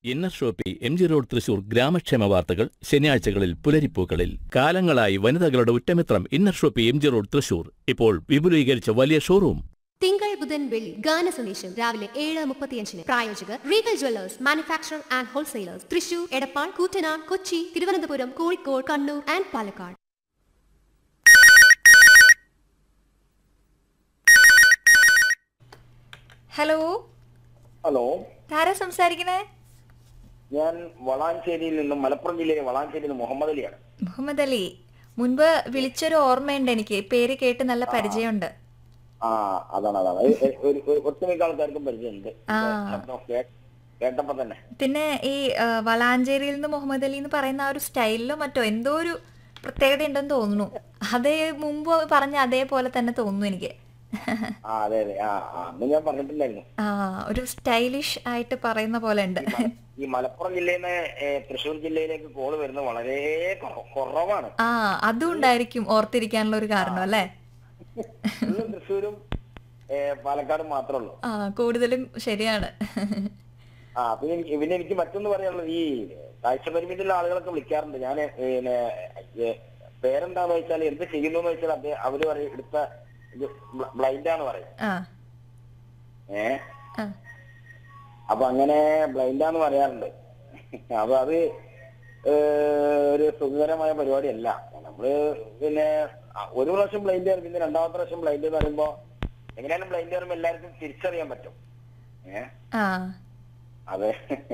Inner shoppy M G road Thrissur ഗ്രാമക്ഷേമ വാർത്തകൾ ശനിയാഴ്ചകളിൽ പുലരിപ്പൂക്കളിൽ കാലങ്ങളായി വനിതകളുടെ ഉറ്റമിത്രം inner shoppy M G road Thrissur ഇപ്പോൾ വിപുലീകരിച്ച വലിയ ഷോറൂം തിങ്കൾ ബുധൻ വെള്ളി ഗാന സന്ദേശം രാവിലെ ഏഴ് മുപ്പത്തിയഞ്ചിന് പ്രായോജകർ Regal jewellers manufacture and wholesalers Thrissur Edappal Koottanad Kochi Thiruvananthapuram Kozhikode Kannur and Palakkad hello hello ആരാ സംസാരിക്കണേ ഞാൻ വളാഞ്ചേരിയിൽ നിന്നും മലപ്പുറം ജില്ലയിലെ വളാഞ്ചേരിയിൽ നിന്ന് മുഹമ്മദ് അലിയാണ് മുഹമ്മദ് അലി മുൻപ് വിളിച്ചൊരു ഓർമ്മയുണ്ട് എനിക്ക് പേര് കേട്ട് നല്ല പരിചയമുണ്ട് ആ അതാണ് അതാണ് ഏ, ഏ, ഒരു ഒരു- ഒട്ടുമിക്ക ആൾക്കാർക്കും പരിചയമുണ്ട് ആ. ശബ്ദം കേ- കേട്ടപ്പോ തന്നെ പിന്നെ ഈ ആ, വളാഞ്ചേരിയിൽ നിന്ന് മുഹമ്മദ് അലി എന്ന് പറയുന്ന ആ ഒരു സ്റ്റൈലിലോ മറ്റോ എന്തോ ഒരു പ്രത്യേകത ഉണ്ടെന്ന് തോന്നുന്നു അതേ മുമ്പ് പറഞ്ഞ അതേപോലെ തന്നെ തോന്നുന്നു എനിക്ക് ആ അതെ അതെ ആ ആ, അന്ന് ഞാൻ പറഞ്ഞിട്ടില്ലായിരുന്നു ആ ഒരു സ്റ്റൈലിഷ് ആയിട്ട് പറയുന്ന പോലെ ഉണ്ട് ഈ മലപ്പുറം ജില്ലയിൽ നിന്ന് ഏ, തൃശ്ശൂർ ജില്ലയിലേക്ക് കോള് വരുന്നത് വളരെ കുറ- കുറവാണ് ആ അതും ഉണ്ടായിരിക്കും ഓർത്തിരിക്കാനുള്ള ഒരു കാരണം അല്ലേ ഇന്ന് തൃശ്ശൂരും ഏ, പാലക്കാടും മാത്രമേ ഉള്ളൂ ആ കൂടുതലും ശരിയാണ് ആ പിന്നെ എനിക്ക് പിന്നെ എനിക്ക് മറ്റൊന്ന് പറയാനുള്ളത് ഈ കാഴ്ച പരിമിതിയുള്ള ആളുകളൊക്കെ വിളിക്കാറുണ്ട് ഞാൻ പിന്നെ ഏ, പേരെന്താന്ന് വെച്ചാൽ എന്ത് ചെയ്യുന്നു എന്ന് വെച്ചാൽ അദ്ദേഹം അവര് പറയും എടുത്ത ഇത് ബ്ലൈൻഡാന്ന് പറയും ആ ഏ ആ അപ്പൊ അങ്ങനെ ബ്ലൈൻഡാന്ന് പറയാറുണ്ട് അപ്പൊ അത് ഏ, ഒരു സുഖകരമായ പരിപാടിയല്ല നമ്മള് പിന്നെ ആ, ഒരു പ്രാവശ്യം ബ്ലൈൻഡ് കയറി പിന്നെ രണ്ടാമത്തെ പ്രാവശ്യം ബ്ലൈൻഡ് എന്ന് പറയുമ്പോ എങ്ങനെയാലും ബ്ലൈൻഡ് കയറുമ്പോ എല്ലാവർക്കും തിരിച്ചറിയാൻ പറ്റും ഏ ആ അതെ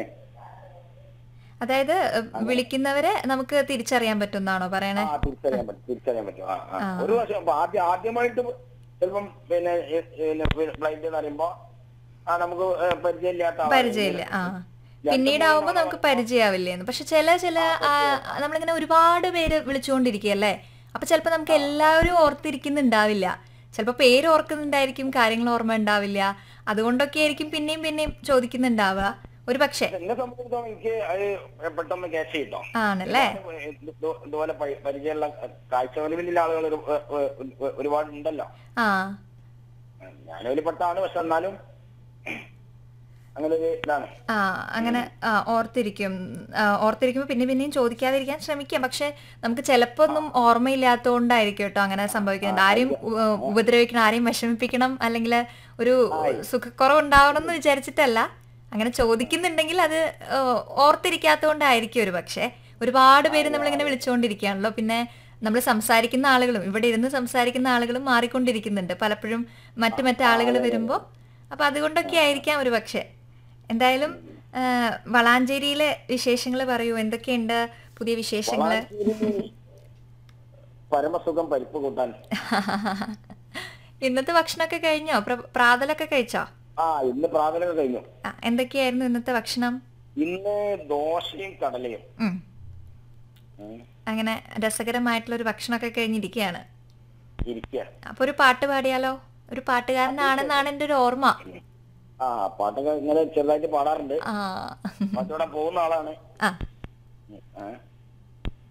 അതായത് ഏഹ്, വിളിക്കുന്നവരെ നമുക്ക് തിരിച്ചറിയാൻ പറ്റുന്നാണോ പറയണേ ആ തിരിച്ചറിയാൻ പറ്റും തിരിച്ചറിയാൻ പറ്റും ആ ആ. ഒരു പ്രാവശ്യം അപ്പൊ ആദ്യം ആദ്യമായിട്ട് ചിലപ്പം പിന്നെ ബ്ലൈൻഡ് എന്ന് പറയുമ്പോ ആ നമുക്ക് ഏ, പരിചയമില്ലാത്ത ആളാണ്. പരിചയമില്ല ആ പിന്നീട് ആവുമ്പോ നമുക്ക് പരിചയമാവില്ലേന്ന് പക്ഷെ ചില ചില ആ, നമ്മളിങ്ങനെ ഒരുപാട് പേര് വിളിച്ചുകൊണ്ടിരിക്കുകയല്ലേ അപ്പൊ ചിലപ്പോ നമുക്ക് എല്ലാവരും ഓർത്തിരിക്കുന്നുണ്ടാവില്ല ചിലപ്പോ പേര് ഓർക്കുന്നുണ്ടായിരിക്കും കാര്യങ്ങൾ ഓർമ്മ ഉണ്ടാവില്ല അതുകൊണ്ടൊക്കെ ആയിരിക്കും പിന്നെയും പിന്നെയും ചോദിക്കുന്നുണ്ടാവുക ഒരു പക്ഷേ എന്നെ സംബന്ധിച്ചിടത്തോളം എനിക്ക് അത് പെട്ടെന്ന് ക്യാച്ച് ചെയ്തോ ആണല്ലേ ഇതുപോലെ പരി- പരിചയമുള്ള കാഴ്ച പരിമിതിയുള്ള ആളുകൾ ഒരു- ഒ- ഒ- ഒരുപാട് ഉണ്ടല്ലോ ആ ഞാനതിൽ പെട്ടാണ് പക്ഷെ എന്നാലും അങ്ങനെ ഒരു ഇതാണ് ആ അങ്ങനെ ആ, ഓർത്തിരിക്കും ആ, ഓർത്തിരിക്കുമ്പോൾ പിന്നെ പിന്നെയും ചോദിക്കാതിരിക്കാൻ ശ്രമിക്കാം പക്ഷെ നമുക്ക് ചിലപ്പോ ഒന്നും ഓർമ്മയില്ലാത്തതുകൊണ്ടായിരിക്കും കേട്ടോ അങ്ങനെ സംഭവിക്കുന്നത് ആരെയും ഉ- ഉപദ്രവിക്കണം ആരെയും വിഷമിപ്പിക്കണം അല്ലെങ്കിൽ ഒരു സുഖക്കുറവ് ഉണ്ടാവണം എന്ന് വിചാരിച്ചിട്ടല്ല അങ്ങനെ ചോദിക്കുന്നുണ്ടെങ്കിൽ അത് ആ, ഓർത്തിരിക്കാത്തതുകൊണ്ടായിരിക്കും ഒരു പക്ഷേ ഒരുപാട് പേര് നമ്മളിങ്ങനെ വിളിച്ചുകൊണ്ടിരിക്കുകയാണല്ലോ പിന്നെ നമ്മൾ സംസാരിക്കുന്ന ആളുകളും ഇവിടെ ഇരുന്ന് സംസാരിക്കുന്ന ആളുകളും മാറിക്കൊണ്ടിരിക്കുന്നുണ്ട് പലപ്പോഴും മറ്റു മറ്റു ആളുകൾ വരുമ്പോൾ അപ്പൊ അതുകൊണ്ടൊക്കെ ആയിരിക്കാം ഒരു പക്ഷേ എന്തായാലും ആ, വളാഞ്ചേരിയിലെ വിശേഷങ്ങൾ പറയൂ എന്തൊക്കെയുണ്ട് പുതിയ വിശേഷങ്ങൾ വളാഞ്ചേരി പരമസുഖം പരിപ്പ് കൂട്ടാൻ ഇന്നത്തെ ഭക്ഷണമൊക്കെ കഴിഞ്ഞോ പ്ര- പ്രാതലൊക്കെ കഴിച്ചോ ആ ഇന്ന് പ്രാഥമിക കഴിഞ്ഞു ആ, എന്തൊക്കെയായിരുന്നു ഇന്നത്തെ ഭക്ഷണം ഇന്ന് ദോശയും കടലയും ഉം. ഉം, അങ്ങനെ രസകരമായിട്ടുള്ള ഒരു ഭക്ഷണമൊക്കെ കഴിഞ്ഞിരിക്കുകയാണ് ഇരിക്കുക അപ്പൊ ഒരു പാട്ട് പാടിയാലോ ഒരു പാട്ടുകാരനാണെന്നാണ് എൻ്റെ ഒരു ഓർമ്മ ആ പാട്ടൊക്കെ ഇങ്ങനെ ചെറുതായിട്ട് പാടാറുണ്ട് ആ പാട്ടോടെ പോകുന്ന ആളാണ് ആ ഉം, ആ.